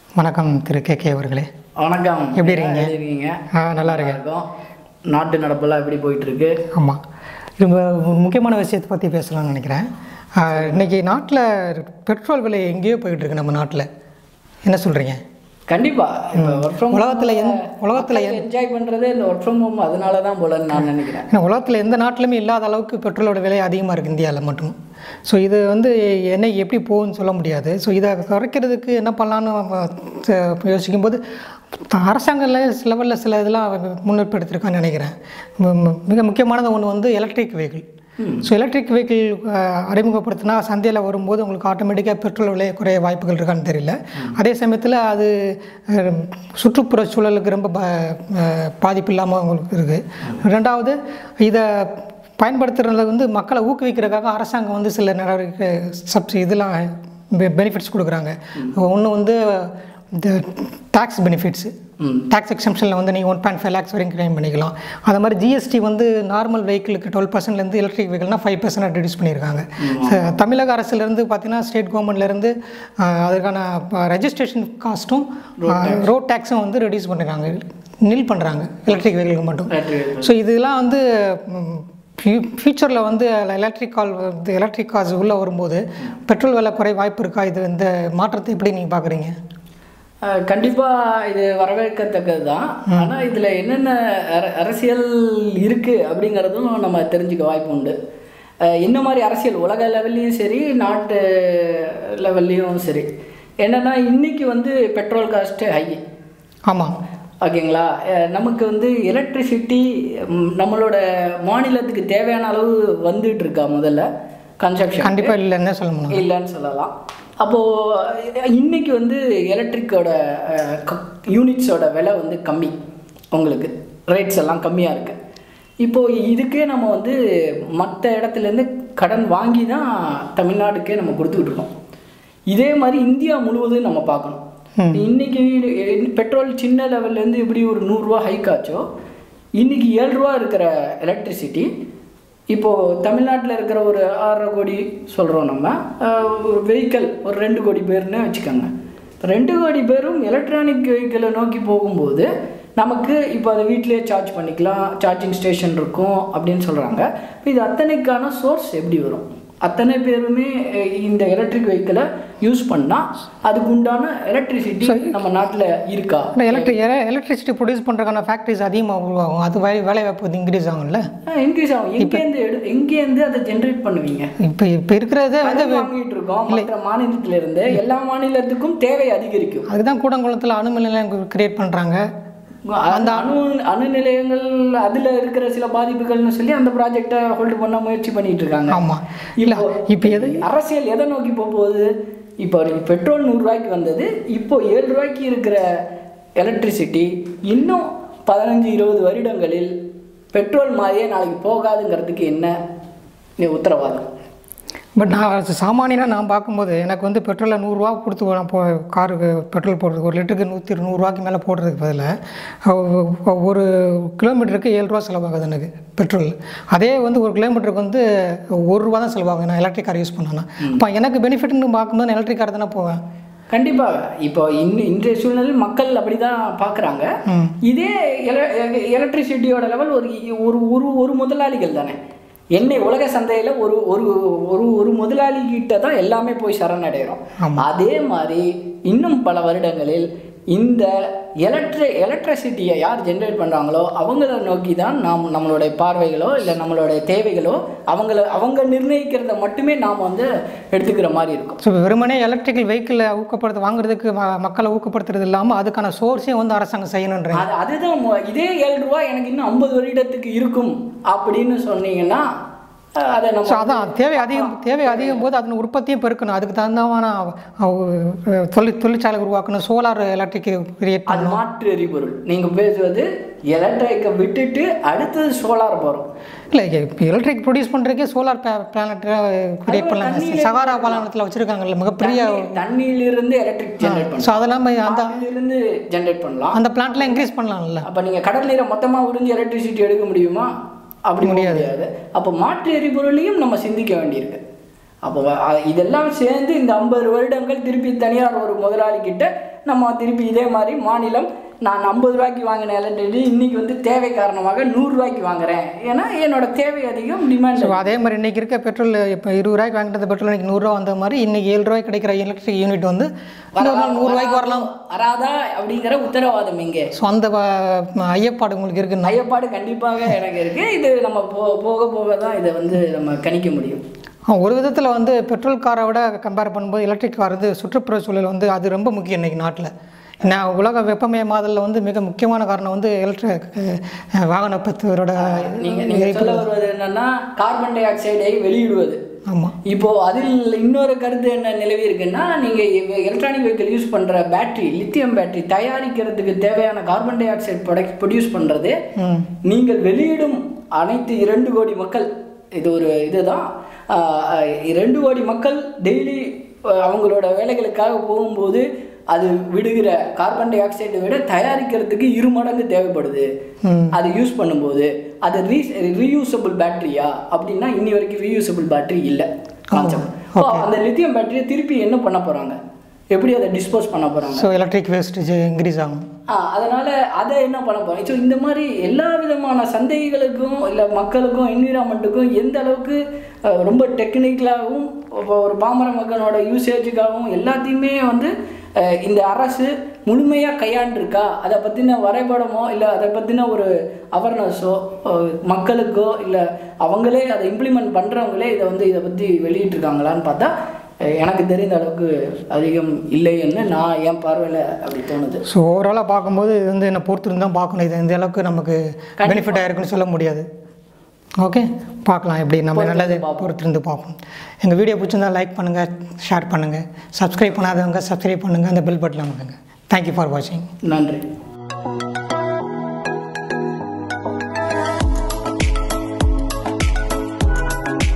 வணக்கம் திரு K K அவர்களே வணக்கம் எப்படி இருக்கீங்க? எப்படி இருக்கீங்க ஆ நல்லா இருக்கேன் இருக்கோம் நாட்டு நடப்பெல்லாம் எப்படி போயிட்டு இருக்கு ஆமாம் ரொம்ப ஒரு முக்கியமான விஷயத்தை பற்றி பேசலாம்னு நினைக்கிறேன் ஆ, இன்னைக்கு நாட்டில் பெட்ரோல் விலை எங்கேயோ போயிட்டு இருக்கு நம்ம நாட்டில் என்ன சொல்கிறீங்க கண்டிப்பா இப்போ ஒர்க் ஃப்ரம் உலகத்துல எந்- உலகத்துல என்ஜாய் பண்றதே இந்த ஒர்க் ஃப்ரம் ஹோம் அதனால தான் போலன்னு நான் நினைக்கிறேன் ஏன்னா உலகத்தில் எந்த நாட்டிலுமே இல்லாத அளவுக்கு பெட்ரோலோட விலை அதிகமாக இருக்குது இந்தியாவில் மட்டும் ஸோ இது வந்து என்ன எப்படி போகும்னு சொல்ல முடியாது ஸோ இதை குறைக்கிறதுக்கு என்ன பண்ணலான்னு நம்ம, அஹ், யோசிக்கும்போது த- அரசாங்க லெவலில் சில இதெல்லாம் முன்னெடுப்பு எடுத்திருக்கான்னு நினைக்கிறேன் மு- மு- மிக முக்கியமானது ஒன்று வந்து electric vehicle so electric vehicle அறிமுகப்படுத்தினா சந்தையில் வரும்போது உங்களுக்கு ஆட்டோமேட்டிக்காக பெட்ரோல் விலை குறைய வாய்ப்புகள் இருக்கான்னு தெரியல அதே சமயத்தில் அது அஹ், சுற்றுப்புற சூழலுக்கு ரொம்ப ப- அஹ், பாதிப்பு இல்லாமல் உங்களுக்கு இருக்குது ரெண்டாவது இதை பயன்படுத்துறது வந்து மக்களை ஊக்குவிக்கிறதுக்காக அரசாங்கம் வந்து சில நடவடிக்கை சப்சி இதெல்லாம் பெனிஃபிட்ஸ் கொடுக்குறாங்க ஒன்று வந்து இந்த டேக்ஸ் பெனிஃபிட்ஸு டேக்ஸ் எக்ஸம்ஷனில் வந்து நீங்கள் ஒன் பாயிண்ட் ஃபைவ் லேக்ஸ் வரைக்கும் கிளைம் பண்ணிக்கலாம் அது மாதிரி ஜிஎஸ்டி வந்து நார்மல் வெஹிக்கிளுக்கு டுவெல் பர்சன்ட்லேருந்து எலக்ட்ரிக் வெஹிக்கிள்னா ஃபைவ் பர்சன்ட் ரெடியூஸ் பண்ணியிருக்காங்க ச- தமிழக அரசுலேருந்து பார்த்தீங்கன்னா ஸ்டேட் கவர்மெண்ட்லேருந்து அதுக்கான ரெஜிஸ்ட்ரேஷன் காஸ்ட்டும் ரோட் டேக்ஸும் வந்து ரெடியூஸ் பண்ணிடுறாங்க நில் பண்ணுறாங்க எலக்ட்ரிக் வெஹிக்கிளுக்கு மட்டும் ஸோ இதெல்லாம் வந்து ஃபியூச்சரில் வந்து எலக்ட்ரிக் கால் வந்து எலக்ட்ரிக் கார்ஸ் உள்ளே வரும்போது பெட்ரோல் விலை குறை வாய்ப்பு இருக்கா இது இந்த மாற்றத்தை எப்படி நீங்கள் பார்க்குறீங்க அஹ், கண்டிப்பா இது வரவேற்கத்தக்கது தான் ஆனா இதுல என்னென்ன அர- அரசியல் இருக்கு அப்படிங்கிறதும் நம்ம தெரிஞ்சுக்க வாய்ப்பு உண்டு அஹ், என்ன மாதிரி அரசியல் உலக லெவல்லையும் சரி நாட்டு லெவல்லையும் சரி என்னன்னா இன்னைக்கு வந்து பெட்ரோல் காஸ்ட் ஹை ஆமாம் ஓகேங்களா அஹ் நமக்கு வந்து எலக்ட்ரிசிட்டி நம்மளோட மாநிலத்துக்கு தேவையான அளவு வந்துட்டு இருக்கா முதல்ல கன்சப்ஷன் கண்டிப்பாக இல்லைன்னு சொல்ல முடியும் இல்லைன்னு சொல்லலாம் அப்போது இன்னைக்கு வந்து எலக்ட்ரிக்கோட யூனிட்ஸோட விலை வந்து கம்மி உங்களுக்கு ரேட்ஸ் எல்லாம் கம்மியாக இருக்குது இப்போது இதுக்கே நம்ம வந்து மற்ற இடத்துலேருந்து கடன் வாங்கி தான் தமிழ்நாட்டுக்கே நம்ம கொடுத்துக்கிட்டு இருக்கோம் இதே மாதிரி இந்தியா முழுவதும் நம்ம பார்க்கணும் இன்னைக்கு பெட்ரோல் சின்ன லெவல்லேருந்து எப்படி ஒரு நூறுரூவா ஹைக் ஆச்சோ இன்னைக்கு ஏழு ரூபா இருக்கிற எலக்ட்ரிசிட்டி இப்போது தமிழ்நாட்டில் இருக்கிற ஒரு ஆறரை கோடி சொல்கிறோம் நம்ம ஆஹ் ஒரு வெஹிக்கல் ஒரு ரெண்டு கோடி பேர்னு வச்சுக்கோங்க இப்போ ரெண்டு கோடி பேரும் எலக்ட்ரானிக் வெஹிக்கிளை நோக்கி போகும்போது நமக்கு இப்போ அதை வீட்டிலேயே சார்ஜ் பண்ணிக்கலாம் சார்ஜிங் ஸ்டேஷன் இருக்கும் அப்படின்னு சொல்கிறாங்க இப்போ இது அத்தனைக்கான சோர்ஸ் எப்படி வரும் அத்தனை பேருமே அஹ், இந்த எலக்ட்ரிக் வெஹிக்கிளை யூஸ் பண்ணால் அதுக்கு உண்டான எலக்ட்ரிசிட்டி நம்ம நாட்டில் இருக்கா ஆனால் எலக்ட்ரிக் எலக்ட்ரிசிட்டி ப்ரொடியூஸ் பண்ணுறதுக்கான ஃபேக்ட்ரிஸ் அதிகமாக உருவாகும் அது வேலை வேலை வாய்ப்பு இன்க்ரீஸ் ஆகும்ல இன்க்ரீஸ் ஆகும் எங்கேருந்து எடு எங்கேருந்து அதை ஜென்ரேட் பண்ணுவீங்க இப்போ இப்போ இருக்கிறதே வந்து கடன் வாங்கிட்டு இருக்கோம் மற்ற மாநிலத்துல இருந்து எல்லா மாநிலத்துக்கும் தேவை அதிகரிக்கும் அதுதான் கூடங்குளத்தில் அணுமின் நிலையம் கிரியேட் பண்ணுறாங்க அந்த அணு அணு நிலையங்கள் அதுல இருக்கிற சில பாதிப்புகள்னு சொல்லி அந்த ப்ராஜெக்டை ஹோல்டு பண்ண முயற்சி பண்ணிட்டு இருக்காங்க ஆமாம் இல்லை இப்போ எது அரசியல் எதை நோக்கி போக போகுது இப்போ பெட்ரோல் நூறு ரூபாய்க்கு வந்தது இப்போ ஏழு ரூபாய்க்கு இருக்கிற எலக்ட்ரிசிட்டி இன்னும் பதினஞ்சு இருபது வருடங்களில் பெட்ரோல் மாதிரியே நாளைக்கு போகாதுங்கிறதுக்கு என்ன உத்தரவாதம் பட் நான் சாமானியனா நான் பார்க்கும்போது எனக்கு வந்து பெட்ரோலில் நூறுரூவா கொடுத்து நான் போ காருக்கு பெட்ரோல் போடுறதுக்கு ஒரு லிட்டருக்கு நூற்றி நூறுரூவாய்க்கு மேலே போடுறதுக்கு பதிலாக ஒரு கிலோமீட்டருக்கு ஏழு ரூபா செலவாகுது எனக்கு பெட்ரோல் அதே வந்து ஒரு கிலோமீட்டருக்கு வந்து ஒரு ரூபா தான் செலவாகும் நான் எலக்ட்ரிக் கார் யூஸ் பண்ணேன்னா அப்போ எனக்கு பெனிஃபிட்னு பார்க்கும்போது நான் எலக்ட்ரிக் கார் தானே போவேன் கண்டிப்பாக இப்போ இன்னும் இன்றைய சூழ்நிலையில் மக்கள் அப்படி தான் பார்க்குறாங்க இதே எலக்ட்ரிசிட்டியோட லெவல் ஒரு ஒரு ஒரு ஒரு முதலாளிகள் தானே எண்ணெய் உலக சந்தையில் ஒரு ஒரு ஒரு ஒரு முதலாளி கிட்ட தான் எல்லாமே போய் சரணடைகிறோம் அதே மாதிரி இன்னும் பல வருடங்களில் இந்த எலக்ட்ரி எலக்ட்ரிசிட்டியை யார் ஜென்ரேட் பண்ணுறாங்களோ அவங்கள நோக்கி தான் நாம் நம்மளுடைய பார்வைகளோ இல்லை நம்மளுடைய தேவைகளோ அவங்கள அவங்க நிர்ணயிக்கிறத மட்டுமே நாம் வந்து எடுத்துக்கிற மாதிரி இருக்கும் ஸோ வெறுமனே எலக்ட்ரிக்கல் வெஹிக்கிளை ஊக்கப்படுத்த வாங்குறதுக்கு ம- மக்களை ஊக்கப்படுத்துறது இல்லாமல் அதுக்கான சோர்ஸையும் வந்து அரசாங்கம் செய்யணுன்றேன் அது அதுதான் மு- இதே ஏழு ரூபாய் எனக்கு இன்னும் ஐம்பது வருடத்துக்கு இருக்கும் அப்படின்னு சொன்னீங்கன்னா அஹ், அதை ஸோ நம்ம அதான் தேவை அதிகம் தேவை அதிகம் போது அதன் உற்பத்தியும் பெருக்கணும் அதுக்கு தகுந்தமான அஹ், தொழில் தொழிற்சாலை உருவாக்கணும் சோலார் எலக்ட்ரிக் கிரியேட் அது மாற்று எரிபொருள் நீங்க பேசுவது எலக்ட்ரிக்கை விட்டுட்டு அடுத்தது சோலார் போறோம் இல்லை இப்போ எலக்ட்ரிக் ப்ரொடியூஸ் பண்ணுறதுக்கே சோலார் பிளானட் கிரியேட் பண்ணலாம் சகாரா பாலைவனத்தில் வச்சுருக்காங்கல்ல மிகப்பெரிய தண்ணியிலிருந்து எலக்ட்ரிக் ஜென்ரேட் ஸோ அதெல்லாம் போய் அந்த பண்ணலாம் இருந்து ஜென்ரேட் பண்ணலாம் அந்த பிளான்ட்லாம் இன்க்ரீஸ் பண்ணலாம்ல அப்ப நீங்க கடல் நீரை மொத்தமா உறிஞ்சி எலக்ட்ரிசிட்டி எடுக்க முடியுமா அப்படி முடியாது அப்போ மாற்று எரிபொருளையும் நம்ம சிந்திக்க வேண்டியிருக்கு அப்போ வ- அ- இதெல்லாம் சேர்ந்து இந்த ஐம்பது வருடங்கள் திருப்பி தனியார் ஒரு முதலாளி கிட்ட நம்ம திருப்பி இதே மாதிரி மாநிலம் நான் ஐம்பது ரூபாய்க்கு வாங்கின எலக்ட்ரிசிட்டி இன்னைக்கு வந்து தேவை காரணமாக நூறுரூவாய்க்கு வாங்குறேன் ஏன்னா என்னோட தேவை அதிகம் டிமாண்ட் ஸோ அதே மாதிரி இன்றைக்கி இருக்க பெட்ரோல் இப்போ இருபது ரூபாய்க்கு வாங்கிட்டு பெட்ரோல் இன்றைக்கி நூறுரூவா வந்த மாதிரி இன்றைக்கி ஏழு ரூபாய்க்கு கிடைக்கிற எலக்ட்ரிக் யூனிட் வந்து இன்னொரு நாள் நூறுரூவாய்க்கு வரலாம் வராதா அப்படிங்கிற உத்தரவாதம் எங்கே ஸோ அந்த வ- ஐயப்பாடு உங்களுக்கு இருக்குன்னா ஐயப்பாடு கண்டிப்பாக எனக்கு இருக்கு இது நம்ம போ போக போக தான் இதை வந்து நம்ம கணிக்க முடியும் ஆ, ஒரு விதத்தில் வந்து பெட்ரோல் காரை விட கம்பேர் பண்ணும்போது எலக்ட்ரிக் கார் வந்து சுற்றுப்புற சூழல் வந்து அது ரொம்ப முக்கியம் இன்றைக்கி நாட்டில் ஏன்னா உலக வெப்பமயமாதலில் வந்து மிக முக்கியமான காரணம் வந்து எலக்ட்ரிக் வாகன பத்தோட நீங்க நீங்க சொல்ல வருவது என்னன்னா கார்பன் டை ஆக்சைடை வெளியிடுவது ஆமாம் இப்போ அதில் இன்னொரு கருத்து என்ன நிலவி இருக்குன்னா நீங்க எலக்ட்ரானிக் வெஹிக்கிள் யூஸ் பண்ற பேட்டரி லித்தியம் பேட்டரி தயாரிக்கிறதுக்கு தேவையான carbon dioxide product produce பண்றது ம் நீங்கள் வெளியிடும் அனைத்து இரண்டு கோடி மக்கள் இது ஒரு இதுதான் ஆஹ், ஆஹ், இரண்டு கோடி மக்கள் டெய்லி அவங்களோட வேலைகளுக்காக போகும்போது அது விடுகிற கார்பன் டை ஆக்சைடை விட தயாரிக்கிறதுக்கு இரு மடங்கு தேவைப்படுது ம் அது யூஸ் பண்ணும்போது அது ரீ ரீயூசபிள் பேட்டரியா அப்படின்னா இன்னி வரைக்கும் ரீயூசபிள் பேட்டரி இல்லை கான்செப்ட் அந்த லித்தியம் பேட்டரியை திருப்பி என்ன பண்ண போறாங்க எப்படி அதை டிஸ்போஸ் பண்ண போறாங்க ஸோ எலக்ட்ரிக் வேஸ்டேஜ் இன்க்ரீஸ் ஆகும் ஆ அதனால அதை என்ன பண்ண போறோம் ஸோ இந்த மாதிரி எல்லா விதமான சந்தைகளுக்கும் இல்லை மக்களுக்கும் என்விரான்மெண்ட்டுக்கும் எந்த அளவுக்கு அஹ், ரொம்ப டெக்னிக்கலாகவும் ஒரு பாமர மக்களோட யூசேஜுக்காகவும் எல்லாத்தையுமே வந்து அஹ், இந்த அரசு முழுமையாக கையாண்டிருக்கா அதை பற்றின வரைபடமோ இல்லை அதை பற்றின ஒரு அவேர்னஸோ மக்களுக்கோ இல்லை அவங்களே அதை இம்ப்ளிமெண்ட் பண்ணுறவங்களே இதை வந்து இதை பற்றி வெளியிட்டிருக்காங்களான்னு பார்த்தா அஹ், எனக்கு தெரிந்த அளவுக்கு அதிகம் இல்லைன்னு நான் என் பார்வையில் அப்படி தோணுது ஸோ ஓவராலாக பார்க்கும்போது இது வந்து என்ன பொறுத்திருந்து தான் பார்க்கணும் இது இந்த அளவுக்கு நமக்கு பெனிஃபிட் ஆயிருக்குன்னு சொல்ல முடியாது ஓகே பார்க்கலாம் எப்படி நம்ம நல்லது பொறுத்திருந்து பார்ப்போம் எங்கள் வீடியோ பிடிச்சிருந்தா லைக் பண்ணுங்கள் ஷேர் பண்ணுங்கள் சப்ஸ்கிரைப் பண்ணாதவங்க சப்ஸ்கிரைப் பண்ணுங்கள் அந்த பெல் பட்டன் அமுக்குங்க தேங்க்யூ ஃபார் வாட்சிங் நன்றி